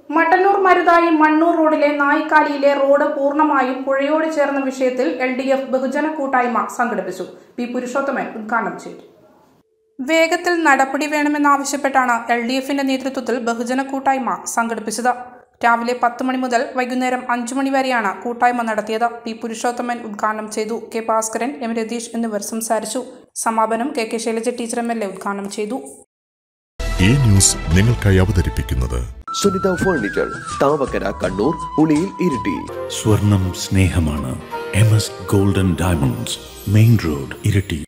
മട്ടന്നൂർ മരുതായി മണ്ണൂർ റോഡിലെ നായിക്കാലിയിലെ റോഡ് പൂർണ്ണമായും പുഴയോട് ചേർന്ന വിഷയത്തിൽ എൽ ഡി എഫ് ബഹുജന കൂട്ടായ്മ സംഘടിപ്പിച്ചു പി പുരുഷോത്തമൻ ഉദ്ഘാടനം ചെയ്തു വേഗത്തിൽ നടപടി വേണമെന്നാവശ്യപ്പെട്ടാണ് എൽ ഡി എഫിന്റെ നേതൃത്വത്തിൽ ബഹുജന കൂട്ടായ്മ സംഘടിപ്പിച്ചത് രാവിലെ പത്ത് മണി മുതൽ വൈകുന്നേരം അഞ്ചു മണി വരെയാണ് കൂട്ടായ്മ നടത്തിയത് പി പുരുഷോത്തമൻ ഉദ്ഘാടനം ചെയ്തു കെ ഭാസ്കരൻ എം രതീഷ് എന്നിവർ സംസാരിച്ചു സമാപനം K K Shailaja teacher M L A ഉദ്ഘാടനം ചെയ്തു ഈ ന്യൂസ് നിങ്ങൾക്കായി അവതരിപ്പിക്കുന്നത് സുനിത ഫർണിച്ചർ താവക്കര കണ്ണൂർ ഉളിയിൽ ഇരിട്ടി സ്വർണം സ്നേഹമാണ് M S golden diamonds main road ഇരട്ടി